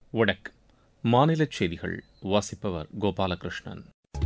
வணக்கம் மாநிலச் செய்திகள் வாசிப்பவர் கோபாலகிருஷ்ணன்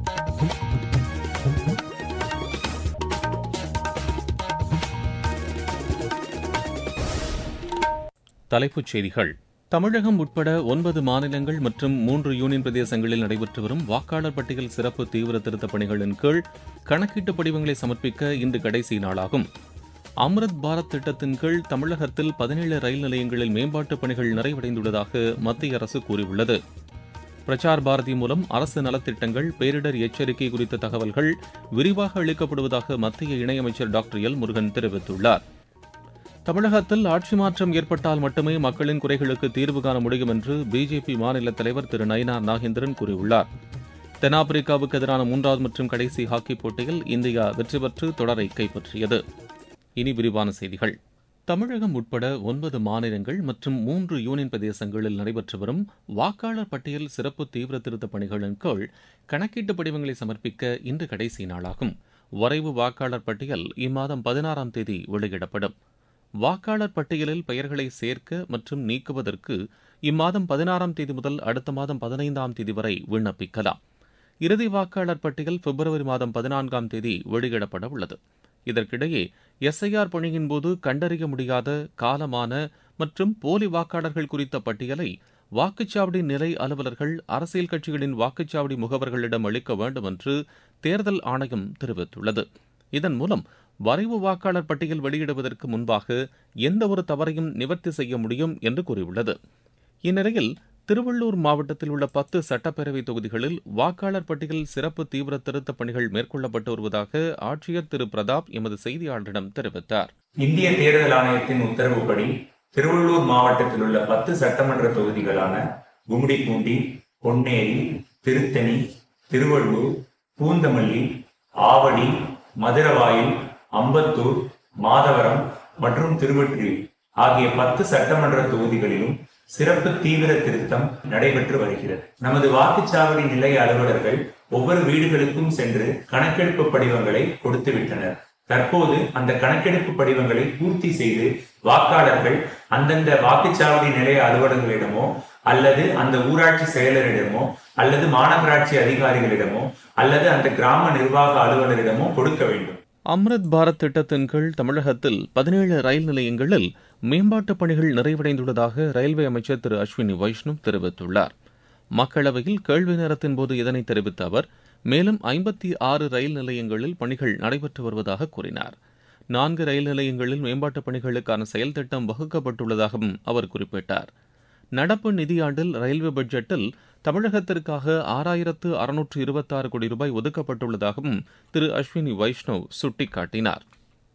தலைப்புச் செய்திகள் தமிழகம் உட்பட ஒன்பது மாநிலங்கள் மற்றும் மூன்று யூனியன் பிரதேசங்களில் நடைபெற்று வரும் வாக்காளர் பட்டியல் சிறப்பு தீவிர திருத்தப் பணிகளின் கீழ் கணக்கீட்டு படிவங்களை சமர்ப்பிக்க இன்று கடைசி நாளாகும் அம்ருத் பாரத் திட்டத்தின் கீழ் தமிழகத்தில் பதினேழு ரயில் நிலையங்களில் மேம்பாட்டுப் பணிகள் நிறைவடைந்துள்ளதாக மத்திய அரசு கூறியுள்ளது பிரசார் பாரதி மூலம் அரசு நலத்திட்டங்கள் பேரிடர் எச்சரிக்கை குறித்த தகவல்கள் விரிவாக அளிக்கப்படுவதாக மத்திய இணையமைச்சர் டாக்டர் எல் முருகன் தெரிவித்துள்ளார் தமிழகத்தில் ஆட்சி மாற்றம் ஏற்பட்டால் மட்டுமே மக்களின் குறைகளுக்கு தீர்வு காண முடியும் என்று பிஜேபி மாநில தலைவர் திரு நயினா நாகேந்திரன் கூறியுள்ளார் தென்னாப்பிரிக்காவுக்கு எதிரான மூன்றாவது மற்றும் கடைசி ஹாக்கி போட்டியில் இந்தியா வெற்றி பெற்று தொடரை கைப்பற்றியது இனி விரிவான செய்திகள் தமிழகம் உட்பட ஒன்பது மாநிலங்கள் மற்றும் மூன்று யூனியன் பிரதேசங்களில் நடைபெற்று வரும் வாக்காளர் பட்டியல் சிறப்பு தீவிர திருத்தப் பணிகளின் கீழ் கணக்கீட்டு படிவங்களை சமர்ப்பிக்க இன்று கடைசி நாளாகும் வரைவு வாக்காளர் பட்டியல் இம்மாதம் பதினாறாம் தேதி வெளியிடப்படும் வாக்காளர் பட்டியலில் பெயர்களை சேர்க்க மற்றும் நீக்குவதற்கு இம்மாதம் பதினாறாம் தேதி முதல் அடுத்த மாதம் பதினைந்தாம் தேதி வரை விண்ணப்பிக்கலாம் இறுதி வாக்காளர் பட்டியல் பிப்ரவரி மாதம் பதினான்காம் தேதி வெளியிடப்பட உள்ளது இதற்கிடையே எஸ்ஐஆர் பணியின் போது கண்டறிய முடியாத காலமான மற்றும் போலி வாக்காளர்கள் குறித்த பட்டியலை வாக்குச்சாவடி நிலை அலுவலர்கள் அரசியல் கட்சிகளின் வாக்குச்சாவடி முகவர்களிடம் அளிக்க வேண்டும் என்று தேர்தல் ஆணையம் தெரிவித்துள்ளது இதன் மூலம் வரைவு வாக்காளர் பட்டியல் வெளியிடுவதற்கு முன்பாக எந்த ஒரு தவறையும் நிவர்த்தி செய்ய முடியும் என்று கூறியுள்ளது இந்நிலையில் திருவள்ளூர் மாவட்டத்தில் உள்ள பத்து சட்டப்பேரவை தொகுதிகளில் வாக்காளர் பட்டியல் சிறப்பு தீவிர திருத்தப் பணிகள் மேற்கொள்ளப்பட்டு வருவதாக ஆட்சியர் திரு பிரதாப் எமது செய்தியாளரிடம் தெரிவித்தார் இந்திய தேர்தல் ஆணையத்தின் உத்தரவுப்படி திருவள்ளூர் மாவட்டத்தில் உள்ள பத்து சட்டமன்ற தொகுதிகளான கும்மிடிப்பூண்டி பொன்னேரி திருத்தணி திருவள்ளூர் பூந்தமல்லி ஆவடி மதுரவாயில் அம்பத்தூர் மாதவரம் மற்றும் திருவொற்றியூர் ஆகிய பத்து சட்டமன்ற தொகுதிகளிலும் சிறப்பு தீவிர திருத்தம் நடைபெற்று வருகிறது நமது வாக்குச்சாவடி நிலைய அலுவலர்கள் ஒவ்வொரு வீடுகளுக்கும் சென்று கணக்கெடுப்பு படிவங்களை கொடுத்து விட்டனர் தற்போது அந்த கணக்கெடுப்பு படிவங்களை பூர்த்தி செய்து வாக்காளர்கள் அந்தந்த வாக்குச்சாவடி நிலைய அலுவலர்களிடமோ அல்லது அந்த ஊராட்சி செயலரிடமோ அல்லது மாநகராட்சி அதிகாரிகளிடமோ அல்லது அந்த கிராம நிர்வாக அலுவலரிடமோ கொடுக்க வேண்டும் அம்ருத் பாரத் திட்டத்தின் கீழ் தமிழகத்தில் பதினேழு ரயில் நிலையங்களில் மேம்பாட்டுப் பணிகள் நிறைவடைந்துள்ளதாக ரயில்வே அமைச்சர் திரு அஸ்வினி வைஷ்ணவ் தெரிவித்துள்ளார் மக்களவையில் கேள்வி நேரத்தின் போது இதனை தெரிவித்த அவர் மேலும் ஐம்பத்தி ஆறு ரயில் நிலையங்களில் பணிகள் நடைபெற்று வருவதாக கூறினார் நான்கு ரயில் நிலையங்களில் மேம்பாட்டுப் பணிகளுக்கான செயல் திட்டம் வகுக்கப்பட்டுள்ளதாகவும் அவர் குறிப்பிட்டார் நடப்பு நிதியாண்டில் ரயில்வே பட்ஜெட்டில் தமிழகத்திற்காக ஆறாயிரத்து அறுநூற்று இருபத்தாறு கோடி ரூபாய் ஒதுக்கப்பட்டுள்ளதாகவும் திரு அஸ்வினி வைஷ்ணவ் சுட்டிக்காட்டினார்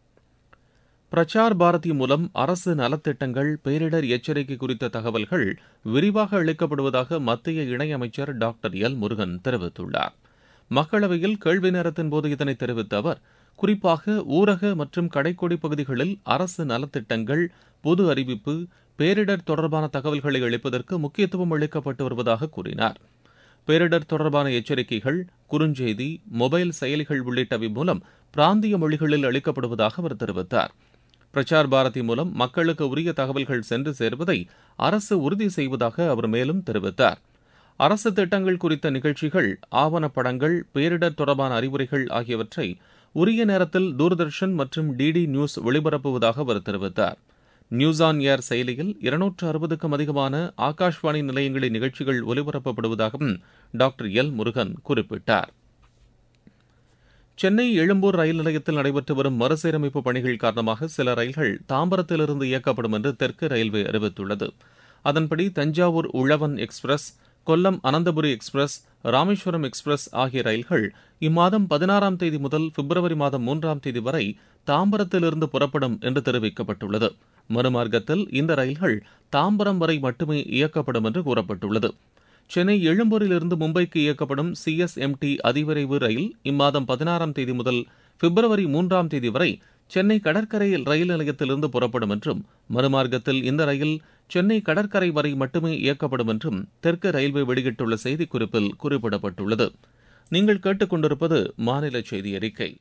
பிரசார் பாரதி மூலம் அரசு நலத்திட்டங்கள் பேரிடர் எச்சரிக்கை குறித்த தகவல்கள் விரிவாக அளிக்கப்படுவதாக மத்திய இணையமைச்சர் டாக்டர் எல் முருகன் தெரிவித்துள்ளார் மக்களவையில் கேள்வி நேரத்தின் போது இதனை தெரிவித்த அவர் குறிப்பாக ஊரக மற்றும் கடைக்கோடி பகுதிகளில் அரசு நலத்திட்டங்கள் பொது அறிவிப்பு பேரிடர் தொடர்பான தகவல்களை அளிப்பதற்கு முக்கியத்துவம் அளிக்கப்பட்டு வருவதாக கூறினார் பேரிடர் தொடர்பான எச்சரிக்கைகள் குறுஞ்செய்தி மொபைல் செயலிகள் உள்ளிட்டவை மூலம் பிராந்திய மொழிகளில் அளிக்கப்படுவதாக அவர் தெரிவித்தார் பிரசார் பாரதி மூலம் மக்களுக்கு உரிய தகவல்கள் சென்று சேர்வதை அரசு உறுதி செய்வதாக அவர் மேலும் தெரிவித்தார் அரசு திட்டங்கள் குறித்த நிகழ்ச்சிகள் ஆவணப்படங்கள் பேரிடர் தொடர்பான அறிவுரைகள் ஆகியவற்றை உரிய நேரத்தில் தூர்தர்ஷன் மற்றும் டிடி நியூஸ் ஒளிபரப்புவதாக அவர் தெரிவித்தார் நியூஸ் ஆன் ஏர் செயலியில் இருநூற்று அறுபதுக்கும் அதிகமான ஆகாஷ்வாணி நிலையங்களின் நிகழ்ச்சிகள் ஒலிபரப்பப்படுவதாகவும் டாக்டர் எல் முருகன் குறிப்பிட்டார் சென்னை எழும்பூர் ரயில் நிலையத்தில் நடைபெற்று வரும் மறுசீரமைப்பு பணிகள் காரணமாக சில ரயில்கள் தாம்பரத்திலிருந்து இயக்கப்படும் என்று தெற்கு ரயில்வே அறிவித்துள்ளது அதன்படி Thanjavur Uzhavan express Kollam Ananthapuri express Rameswaram express ஆகிய ரயில்கள் இம்மாதம் பதினாறாம் தேதி முதல் பிப்ரவரி மாதம் மூன்றாம் தேதி வரை தாம்பரத்திலிருந்து புறப்படும் என்று தெரிவிக்கப்பட்டுள்ளது மறுமார்க்கத்தில் இந்த ரயில்கள் தாம்பரம் வரை மட்டுமே இயக்கப்படும் என்று கூறப்பட்டுள்ளது சென்னை எழும்பூரிலிருந்து மும்பைக்கு இயக்கப்படும் சிஎஸ்எம்டி அதிவிரைவு ரயில் இம்மாதம் பதினாறாம் தேதி முதல் பிப்ரவரி மூன்றாம் தேதி வரை சென்னை கடற்கரை ரயில் நிலையத்திலிருந்து புறப்படும் என்றும் மறுமார்க்கத்தில் இந்த ரயில் சென்னை கடற்கரை வரை மட்டுமே இயக்கப்படும் என்றும் தெற்கு ரயில்வே வெளியிட்டுள்ள செய்திக்குறிப்பில் குறிப்பிடப்பட்டுள்ளது நீங்கள் கேட்டுக்கொண்டிருப்பது மாநில செய்தி அறிக்கை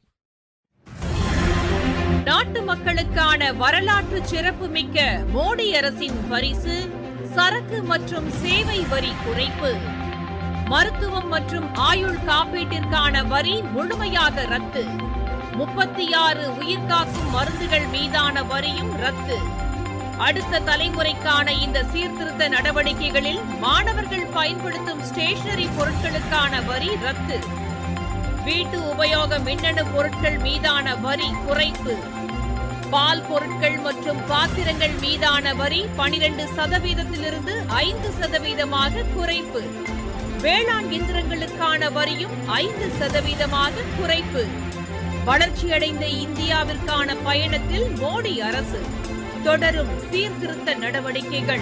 நாட்டு மக்களுக்கான வரலாற்று சிறப்புமிக்க மோடி அரசின் பரிசு சரக்கு மற்றும் சேவை வரி குறைப்பு மருத்துவம் மற்றும் ஆயுள் காப்பீட்டிற்கான வரி முழுமையாக ரத்து முப்பத்தி ஆறு உயிர்காக்கும் மருந்துகள் மீதான வரியும் ரத்து அடுத்த தலைமுறைக்கான இந்த சீர்திருத்த நடவடிக்கைகளில் மாணவர்கள் பயன்படுத்தும் ஸ்டேஷனரி பொருட்களுக்கான வரி ரத்து வீட்டு உபயோக மின்னணு பொருட்கள் மீதான வரி குறைப்பு பால் பொருட்கள் மற்றும் பாத்திரங்கள் மீதான வரி பனிரெண்டு சதவீதத்திலிருந்து ஐந்து சதவீதமாக குறைப்பு வேளாண் இயந்திரங்களுக்கான வரியும் ஐந்து சதவீதமாக குறைப்பு வளர்ச்சியடைந்த இந்தியாவிற்கான பயணத்தில் மோடி அரசு தொடரும் சீர்திருத்த நடவடிக்கைகள்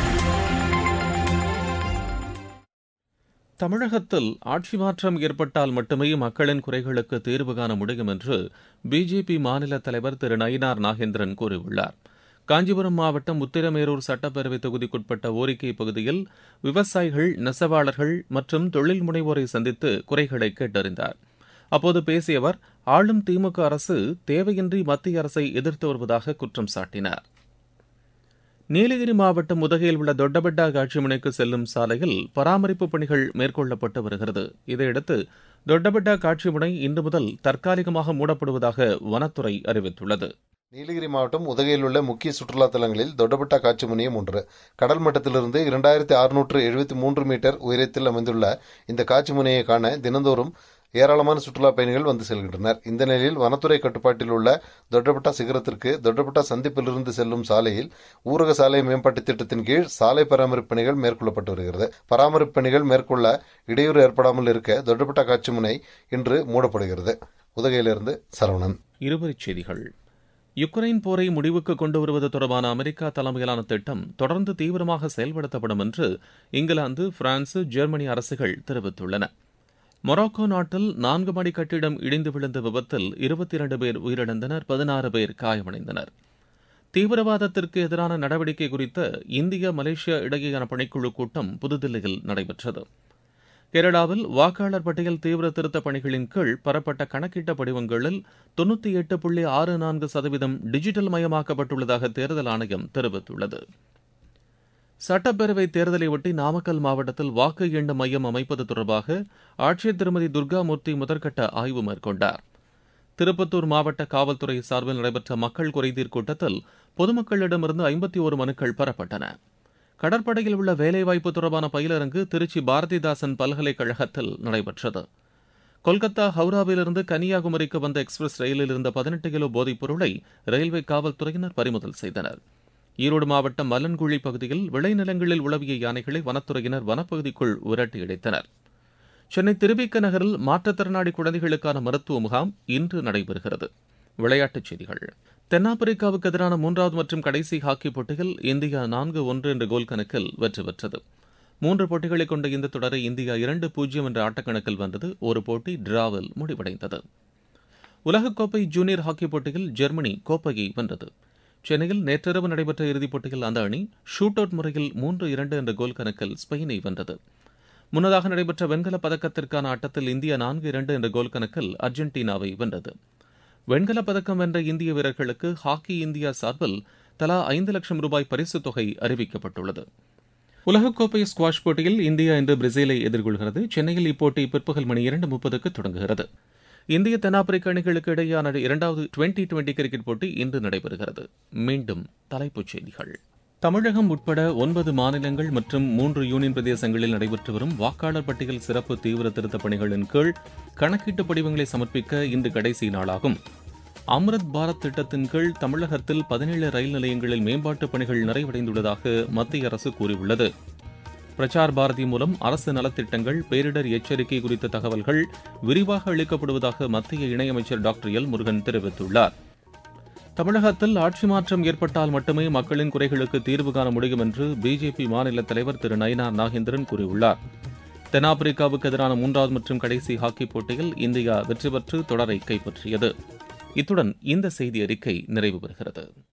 தமிழகத்தில் ஆட்சி மாற்றம் ஏற்பட்டால் மட்டுமே மக்களின் குறைகளுக்கு தீர்வு காண முடியும் என்று பிஜேபி மாநில தலைவர் திரு நயினார் நாகேந்திரன் கூறியுள்ளார் காஞ்சிபுரம் மாவட்டம் உத்திரமேரூர் சட்டப்பேரவை தொகுதிக்குட்பட்ட ஓரிக்கை பகுதியில் விவசாயிகள் நெசவாளர்கள் மற்றும் தொழில் முனைவோரை சந்தித்து குறைகளை கேட்டறிந்தார் அப்போது பேசிய அவர் ஆளும் திமுக அரசு தேவையின்றி மத்திய அரசை எதிர்த்து வருவதாக குற்றம் சாட்டினார் நீலகிரி மாவட்டம் உதகையில் உள்ள தொட்டபெட்டா காட்சிமுனைக்கு செல்லும் சாலையில் பராமரிப்பு பணிகள் மேற்கொள்ளப்பட்டு வருகிறது இதையடுத்து தொட்டபெட்டா காட்சிமுனை இன்று முதல் தற்காலிகமாக மூடப்படுவதாக வனத்துறை அறிவித்துள்ளது நீலகிரி மாவட்டம் உதகையில் உள்ள முக்கிய சுற்றுலா தலங்களில் தொட்டபெட்டா காட்சி முனையம் ஒன்று கடல் மட்டத்திலிருந்து இரண்டாயிரத்தி அறுநூற்று எழுபத்தி மூன்று மீட்டர் உயரத்தில் அமைந்துள்ள இந்த காட்சி முனையை காண தினந்தோறும் ஏராளமான சுற்றுலா பயணிகள் வந்து செல்கின்றனர் இந்த நிலையில் வனத்துறை கட்டுப்பாட்டில் உள்ள தொட்டபெட்டா சிகரத்திற்கு தொட்டபெட்டா சந்திப்பிலிருந்து செல்லும் சாலையில் ஊரக சாலை மேம்பாட்டு திட்டத்தின் கீழ் சாலை பராமரிப்பு பணிகள் மேற்கொள்ளப்பட்டு வருகிறது பராமரிப்பு பணிகள் மேற்கொள்ள இடையூறு ஏற்படாமல் இருக்க தொட்டபெட்டா காட்சி முனை இன்று மூடப்படுகிறது உதகையிலிருந்து சரவணன் இருவரிச் செய்திகள் யுக்ரைன் போரை முடிவுக்கு கொண்டு வருவது தொடர்பான அமெரிக்கா தலைமையிலான திட்டம் தொடர்ந்து தீவிரமாக செயல்படுத்தப்படும் என்று இங்கிலாந்து பிரான்ஸ் ஜெர்மனி அரசுகள் தெரிவித்துள்ளன மொராக்கோ நாட்டில் நான்கு மாடி கட்டிடம் இடிந்து விழுந்த விபத்தில் இருபத்தி இரண்டு பேர் உயிரிழந்தனர் பதினாறு பேர் காயமடைந்தனர் தீவிரவாதத்திற்கு எதிரான நடவடிக்கை குறித்த இந்திய மலேசியா இடையேயான பணிக்குழு கூட்டம் புதுதில்லியில் நடைபெற்றது கேரளாவில் வாக்காளர் பட்டியல் தீவிர திருத்த பணிகளின் கீழ் பெறப்பட்ட கணக்கிட்ட படிவங்களில் தொன்னூற்றி எட்டு புள்ளி ஆறு நான்கு சதவீதம் டிஜிட்டல் மயமாக்கப்பட்டுள்ளதாக தேர்தல் ஆணையம் தெரிவித்துள்ளது சட்டப்பேரவை தேர்தலை ஒட்டி நாமக்கல் மாவட்டத்தில் வாக்கு எண்ணும் மையம் அமைப்பது தொடர்பாக ஆட்சியர் திருமதி துர்காமூர்த்தி முதற்கட்ட ஆய்வு மேற்கொண்டார் திருப்பத்தூர் மாவட்ட காவல்துறை சார்பில் நடைபெற்ற மக்கள் குறைதீர் கூட்டத்தில் பொதுமக்களிடமிருந்து ஐம்பத்தி ஒரு மனுக்கள் பெறப்பட்டன கடற்படையில் உள்ள வேலைவாய்ப்பு தொடர்பான பயிலரங்கு திருச்சி பாரதிதாசன் பல்கலைக்கழகத்தில் நடைபெற்றது கொல்கத்தா ஹவுராவிலிருந்து கன்னியாகுமரிக்கு வந்த எக்ஸ்பிரஸ் ரயிலில் இருந்த பதினெட்டு கிலோ போதைப் பொருளை ரயில்வே காவல்துறையினர் பறிமுதல் செய்தனர் ஈரோடு மாவட்டம் மலன்குழி பகுதியில் விளைநிலங்களில் உளவிய யானைகளை வனத்துறையினர் வனப்பகுதிக்குள் விரட்டி அடைத்தனர் சென்னை திருவிக்க நகரில் மாற்றுத்திறனாளி குழந்தைகளுக்கான மருத்துவ முகாம் இன்று நடைபெறுகிறது விளையாட்டுச் செய்திகள் தென்னாப்பிரிக்காவுக்கு எதிரான மூன்றாவது மற்றும் கடைசி ஹாக்கி போட்டியில் இந்தியா நான்கு ஒன்று என்ற கோல் கணக்கில் வெற்றி பெற்றது மூன்று போட்டிகளை கொண்ட இந்த தொடரை இந்தியா இரண்டு பூஜ்ஜியம் என்ற ஆட்டக்கணக்கில் வென்றது ஒரு போட்டி டிராவில் முடிவடைந்தது உலகக்கோப்பை ஜூனியர் ஹாக்கி போட்டியில் ஜெர்மனி கோப்பையை வென்றது சென்னையில் நேற்றிரவு நடைபெற்ற இறுதிப் போட்டியில் அந்த அணி ஷூட் அவுட் முறையில் மூன்று இரண்டு என்ற கோல் கணக்கில் ஸ்பெயினை வென்றது முன்னதாக நடைபெற்ற வெண்கலப் பதக்கத்திற்கான ஆட்டத்தில் இந்தியா நான்கு இரண்டு என்ற கோல் கணக்கில் அர்ஜென்டினாவை வென்றது வெண்கலப் பதக்கம் வென்ற இந்திய வீரர்களுக்கு ஹாக்கி இந்தியா சார்பில் தலா ஐந்து லட்சம் ரூபாய் பரிசுத் தொகை அறிவிக்கப்பட்டுள்ளது உலகக்கோப்பை ஸ்குவாஷ் போட்டியில் இந்தியா இன்று பிரேசிலை எதிர்கொள்கிறது சென்னையில் இப்போட்டி பிற்பகல் மணி இரண்டு முப்பதுக்கு தொடங்குகிறது இந்திய தென்னாப்பிரிக்க அணிகளுக்கு இடையேயான இரண்டாவது டுவெண்டி டுவெண்டி கிரிக்கெட் போட்டி இன்று நடைபெறுகிறது மீண்டும் தலைப்புச் செய்திகள் தமிழகம் உட்பட ஒன்பது மாநிலங்கள் மற்றும் மூன்று யூனியன் பிரதேசங்களில் நடைபெற்று வரும் வாக்காளர் பட்டியல் சிறப்பு தீவிர திருத்தப் பணிகளின் கீழ் கணக்கீட்டு படிவங்களை சமர்ப்பிக்க இன்று கடைசி நாளாகும் அம்ருத் பாரத் திட்டத்தின் கீழ் தமிழகத்தில் பதினேழு ரயில் நிலையங்களில் மேம்பாட்டுப் பணிகள் நிறைவடைந்துள்ளதாக மத்திய அரசு கூறியுள்ளது பிரசார் பாரதி மூலம் அரசு நலத்திட்டங்கள் பேரிடர் எச்சரிக்கை குறித்த தகவல்கள் விரிவாக அளிக்கப்படுவதாக மத்திய இணையமைச்சர் டாக்டர் எல் முருகன் தெரிவித்துள்ளார் தமிழகத்தில் ஆட்சி மாற்றம் ஏற்பட்டால் மட்டுமே மக்களின் குறைகளுக்கு தீர்வு காண முடியும் என்று பிஜேபி மாநில தலைவர் திரு நயினார் நாகேந்திரன் கூறியுள்ளார் தென்னாப்பிரிக்காவுக்கு எதிரான மூன்றாவது மற்றும் கடைசி ஹாக்கி போட்டியில் இந்தியா வெற்றி பெற்று தொடரை கைப்பற்றியது இத்துடன் இந்த செய்தி அறிக்கை நிறைவு பெறுகிறது